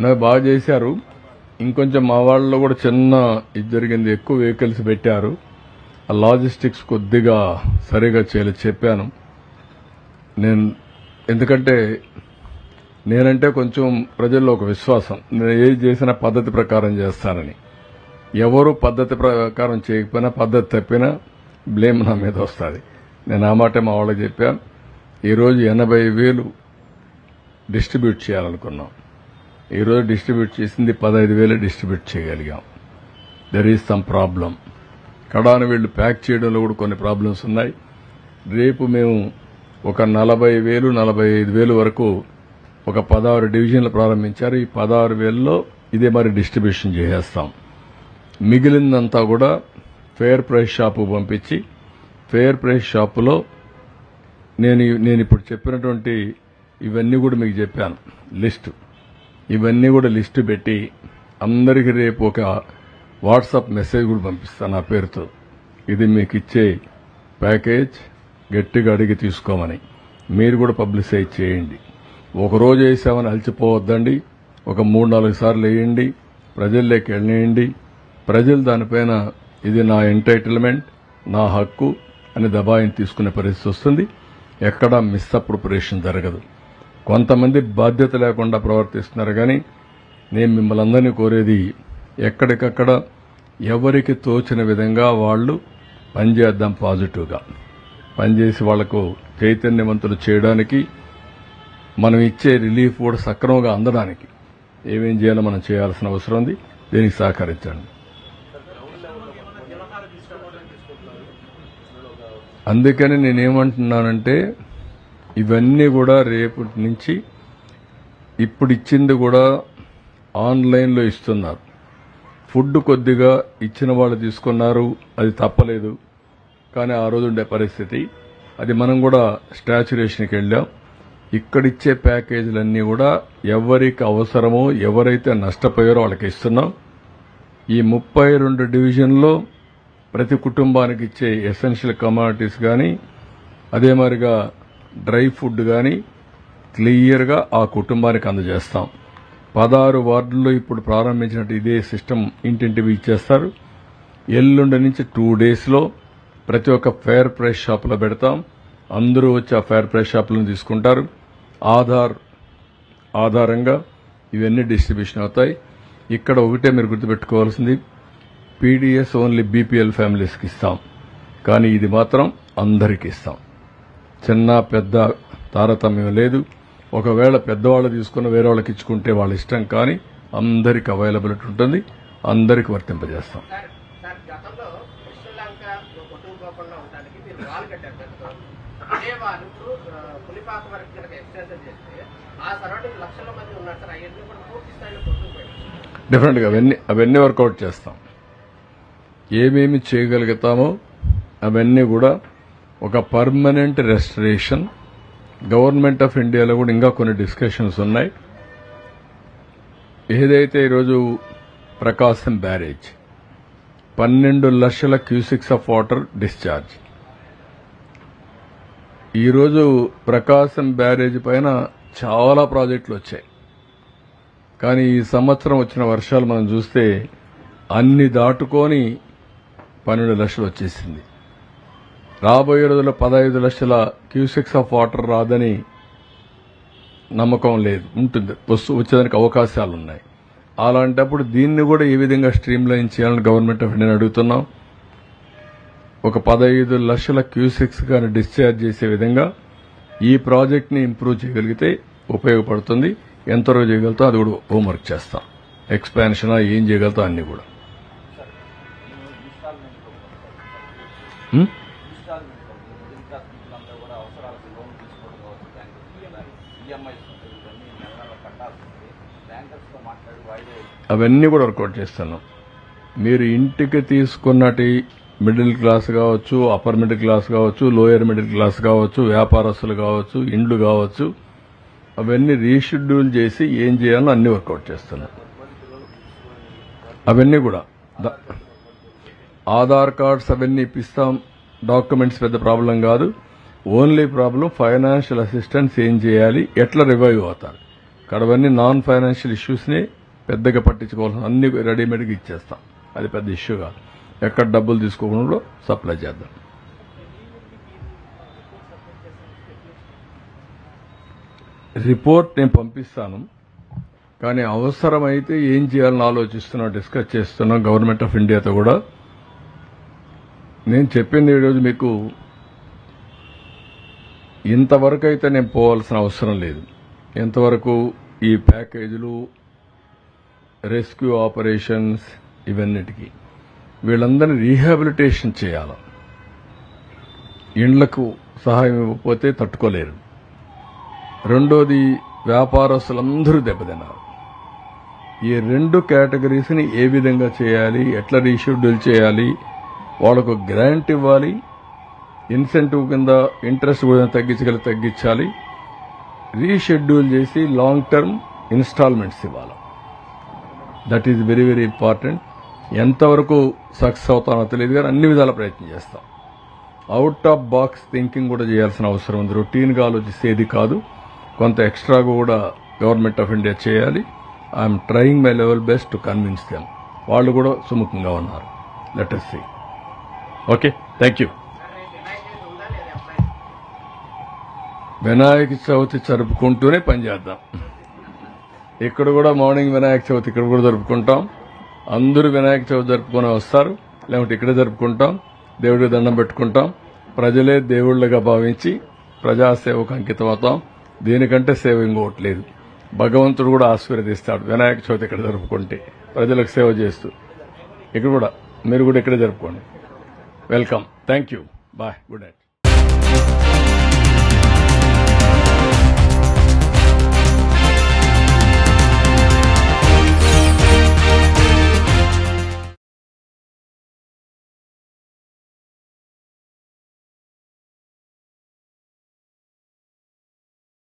నాకు బాగా చేశారు ఇంకొంచెం మా వాళ్ళలో కూడా చిన్న ఇది జరిగింది ఎక్కువ వెహికల్స్ పెట్టారు ఆ లాజిస్టిక్స్ కొద్దిగా సరిగా చేయలేదు చెప్పాను నేను ఎందుకంటే నేనంటే కొంచెం ప్రజల్లో ఒక విశ్వాసం నేను ఏది చేసినా పద్ధతి ప్రకారం చేస్తానని ఎవరు పద్ధతి ప్రకారం చేయకపోయినా పద్ధతి తప్పినా బ్లేమ్ నా మీద వస్తుంది నేను ఆ మాట మా వాళ్ళకి చెప్పాను ఈరోజు ఎనభై వేలు డిస్ట్రిబ్యూట్ చేయాలనుకున్నాం ఈరోజు డిస్ట్రిబ్యూట్ చేసింది పదహైదు వేలు డిస్ట్రిబ్యూట్ చేయగలిగాం దెర్ ఈజ్ సమ్ ప్రాబ్లం కడాన వీళ్ళు ప్యాక్ చేయడంలో కూడా కొన్ని ప్రాబ్లమ్స్ ఉన్నాయి రేపు మేము ఒక నలభై వేలు నలభై ఐదు వేలు వరకు ఒక పదహారు డివిజన్లు ప్రారంభించారు ఈ పదహారు వేలలో ఇదే మరి డిస్ట్రిబ్యూషన్ చేసేస్తాం మిగిలిందంతా కూడా ఫేర్ ప్రైస్ షాపు పంపించి ఫేర్ ప్రైస్ షాపులో నేను నేను ఇప్పుడు చెప్పినటువంటి ఇవన్నీ కూడా మీకు చెప్పాను లిస్టు ఇవన్నీ కూడా లిస్టు పెట్టి అందరికీ రేపు ఒక వాట్సాప్ మెసేజ్ కూడా పంపిస్తాను నా పేరుతో ఇది మీకు ఇచ్చే ప్యాకేజ్ గట్టిగా అడిగి తీసుకోమని మీరు కూడా పబ్లిసైజ్ చేయండి ఒక రోజు వేసామని అలసిపోవద్దండి ఒక మూడు నాలుగు సార్లు వేయండి ప్రజల్లోకి వెళ్ళేయండి ప్రజలు దానిపైన ఇది నా ఎంటైటిల్మెంట్ నా హక్కు అని దబాయిని తీసుకునే పరిస్థితి వస్తుంది ఎక్కడా మిస్ అప్రోపరేషన్ జరగదు కొంతమంది బాధ్యత లేకుండా ప్రవర్తిస్తున్నారు కానీ నేను మిమ్మల్ని అందరినీ కోరేది ఎక్కడికక్కడ ఎవరికి తోచిన విధంగా వాళ్ళు పనిచేద్దాం పాజిటివ్గా పనిచేసి వాళ్లకు చైతన్యవంతులు చేయడానికి మనం ఇచ్చే రిలీఫ్ కూడా సక్రమంగా అందడానికి ఏమేం చేయాలో మనం చేయాల్సిన అవసరం ఉంది దీనికి సహకరించండి అందుకని నేనేమంటున్నానంటే ఇవన్నీ కూడా రేపటి నుంచి ఇప్పుడు ఇచ్చింది కూడా ఆన్లైన్లో ఇస్తున్నారు ఫుడ్ కొద్దిగా ఇచ్చిన వాళ్ళు తీసుకున్నారు అది తప్పలేదు కానీ ఆ రోజు ఉండే పరిస్థితి అది మనం కూడా స్టాచ్యురేషన్కి వెళ్ళాం ఇక్కడిచ్చే ప్యాకేజీలన్నీ కూడా ఎవరికి అవసరమో ఎవరైతే నష్టపోయారో వాళ్ళకి ఇస్తున్నాం ఈ ముప్పై రెండు డివిజన్లో ప్రతి కుటుంబానికి ఇచ్చే ఎసెన్షియల్ కమాడిటీస్ కానీ అదే మాదిరిగా డ్రై ఫుడ్ కానీ క్లియర్గా ఆ కుటుంబానికి అందజేస్తాం పదహారు వార్డుల్లో ఇప్పుడు ప్రారంభించినట్టు ఇదే సిస్టమ్ ఇంటింటివి ఇచ్చేస్తారు ఎల్లుండి నుంచి టూ డేస్లో ప్రతి ఒక్క ఫేర్ ప్రైస్ షాపులో పెడతాం అందరూ వచ్చి ఆ ఫేర్ ప్రైస్ షాపులను తీసుకుంటారు ఆధార్ ఆధారంగా ఇవన్నీ డిస్ట్రిబ్యూషన్ అవుతాయి ఇక్కడ ఒకటే మీరు గుర్తుపెట్టుకోవాల్సింది పీడీఎస్ ఓన్లీ బీపీఎల్ ఫ్యామిలీస్కి ఇస్తాం కానీ ఇది మాత్రం అందరికీ ఇస్తాం చిన్న పెద్ద తారతమ్యం లేదు ఒకవేళ పెద్దవాళ్ళు తీసుకున్న వేరే వాళ్ళకి ఇచ్చుకుంటే వాళ్ళ ఇష్టం కానీ అందరికి అవైలబిలిటీ ఉంటుంది అందరికి వర్తింపజేస్తాం సార్ సార్ గతంలో కృష్ణలంక కొట్టుకుపోకుండా ఉండడానికి మీరు వాల్ కట్టారు పెద్దగా. అదే వాళ్ళు ఇప్పుడు ఆ, పులిపాక వరకు కనుక ఎక్స్టెన్షన్ చేస్తే ఆ సరౌండింగ్ లక్షల మంది ఉన్నారు సార్ అవన్నీ కూడా పూర్తి స్థాయిలో కొట్టుకుపోయారు డిఫరెంట్గా అవన్నీ అవన్నీ వర్కౌట్ చేస్తాం ఏమేమి చేయగలుగుతామో అవన్నీ కూడా ఒక పర్మనెంట్ రెస్టరేషన్ గవర్నమెంట్ ఆఫ్ ఇండియాలో కూడా ఇంకా కొన్ని డిస్కషన్స్ ఉన్నాయి ఏదైతే ఈరోజు ప్రకాశం బ్యారేజ్ పన్నెండు లక్షల క్యూసిక్స్ ఆఫ్ వాటర్ డిశ్చార్జ్ ఈరోజు ప్రకాశం బ్యారేజ్ పైన చాలా ప్రాజెక్టులు వచ్చాయి కానీ ఈ సంవత్సరం వచ్చిన వర్షాలు మనం చూస్తే అన్ని దాటుకొని పన్నెండు లక్షలు వచ్చేసింది రాబోయే రోజుల్లో పదహైదు లక్షల క్యూసెక్స్ ఆఫ్ వాటర్ రాదని నమ్మకం లేదు ఉంటుంది వస్తు వచ్చేదానికి అవకాశాలు ఉన్నాయి అలాంటప్పుడు దీన్ని కూడా ఏ విధంగా స్ట్రీమ్ లైన్ చేయాలని గవర్నమెంట్ ఆఫ్ ఇండియాని అడుగుతున్నాం ఒక పదహైదు లక్షల క్యూసెక్స్ కానీ డిశ్చార్జ్ చేసే విధంగా ఈ ప్రాజెక్ట్ని ఇంప్రూవ్ చేయగలిగితే ఉపయోగపడుతుంది ఎంతవరకు చేయగలుగుతాం అది కూడా హోంవర్క్ చేస్తాం ఎక్స్పాన్షన్ ఏం చేయగలుగుతాం అన్ని కూడా హ్మ్? ఇన్స్టాల్మెంట్ మిడిల్ క్లాస్ పీపుల్ అంతా కూడా అవసరాలకు లోన్ తీసుకోవడం కావచ్చు దానికి ఈఎంఐస్ ఉంటుంది ఇవన్నీ నెల నెల కట్టాల్సి ఉంటుంది బ్యాంకర్స్తో మాట్లాడి వాయిదా అవన్నీ కూడా వర్కౌట్ చేస్తున్నాం మీరు ఇంటికి తీసుకున్నటి మిడిల్ క్లాస్ కావచ్చు అప్పర్ మిడిల్ క్లాస్ కావచ్చు లోయర్ మిడిల్ క్లాస్ కావచ్చు వ్యాపారస్తులు కావచ్చు ఇండ్లు కావచ్చు అవన్నీ రీషెడ్యూల్ చేసి ఏం చేయాలో అన్ని వర్కౌట్ చేస్తున్నాం అవన్నీ కూడా ద- ఆధార్ కార్డ్స్ అవన్నీ ఇప్పిస్తాం డాక్యుమెంట్స్ పెద్ద ప్రాబ్లం కాదు ఓన్లీ ప్రాబ్లం ఫైనాన్షియల్ అసిస్టెన్స్ ఏం చేయాలి ఎట్లా రివైవ్ అవుతారు కడవన్నీ నాన్ ఫైనాన్షియల్ ఇష్యూస్ని పెద్దగా పట్టించుకోవాల్సిన అన్ని రెడీమేడ్గా ఇచ్చేస్తాం అది పెద్ద ఇష్యూ కాదు ఎక్కడ డబ్బులు తీసుకోకుండా సప్లై చేద్దాం రిపోర్ట్ నేను పంపిస్తాను కానీ అవసరమైతే ఏం చేయాలని ఆలోచిస్తున్నా డిస్కస్ చేస్తున్నాం గవర్నమెంట్ ఆఫ్ ఇండియాతో కూడా నేను చెప్పింది ఈరోజు మీకు ఇంతవరకు అయితే నేను పోవాల్సిన అవసరం లేదు ఎంతవరకు ఈ ప్యాకేజీలు రెస్క్యూ ఆపరేషన్స్ ఇవన్నిటికీ వీళ్ళందరినీ రీహాబిలిటేషన్ చేయాలి ఇండ్లకు సహాయం ఇవ్వకపోతే తట్టుకోలేరు రెండోది వ్యాపారస్తులందరూ దెబ్బతిన్నారు ఈ రెండు కేటగిరీస్ని ఏ విధంగా చేయాలి ఎట్లా రీషెడ్యూల్ చేయాలి వాళ్ళకు గ్రాంట్ ఇవ్వాలి ఇన్సెంటివ్ కింద ఇంట్రెస్ట్ కూడా తగ్గించగల తగ్గించాలి రీషెడ్యూల్ చేసి లాంగ్ టర్మ్ ఇన్స్టాల్మెంట్స్ ఇవ్వాలి that is very very important ఎంతవరకు సక్సెస్ అవుతానో తెలియదు కానీ అన్ని విధాల ప్రయత్నం చేస్తాం అవుట్ ఆఫ్ బాక్స్ థింకింగ్ కూడా చేయాల్సిన అవసరం ఉంది రొటీన్గా ఆలోచిస్తేది కాదు కొంత ఎక్స్ట్రాగా కూడా గవర్నమెంట్ ఆఫ్ ఇండియా చేయాలి I'm trying my level best to convince them వాళ్ళు కూడా సుముఖంగా ఉన్నారు లెటర్ సి ఓకే థ్యాంక్ యూ సార్ రేపు వినాయక చవితి ఉందా లేదా అప్లై వినాయక చవితి జరుపుకుంటూనే పనిచేద్దాం ఇక్కడ కూడా మార్నింగ్ వినాయక చవితి ఇక్కడ కూడా జరుపుకుంటాం అందరూ వినాయక చవితి జరుపుకొని వస్తారు లేకుంటే ఇక్కడే జరుపుకుంటాం దేవుడికి దండం పెట్టుకుంటాం ప్రజలే దేవుళ్ళగా భావించి ప్రజాసేవకు అంకితం అవుతాం దీనికంటే సేవ ఇంకోటి లేదు భగవంతుడు కూడా ఆశీర్వదిస్తాడు వినాయక చవితి ఇక్కడ జరుపుకుంటే ప్రజలకు సేవ చేస్తూ ఇక్కడ కూడా మీరు కూడా ఇక్కడే జరుపుకోండి welcome thank you bye good night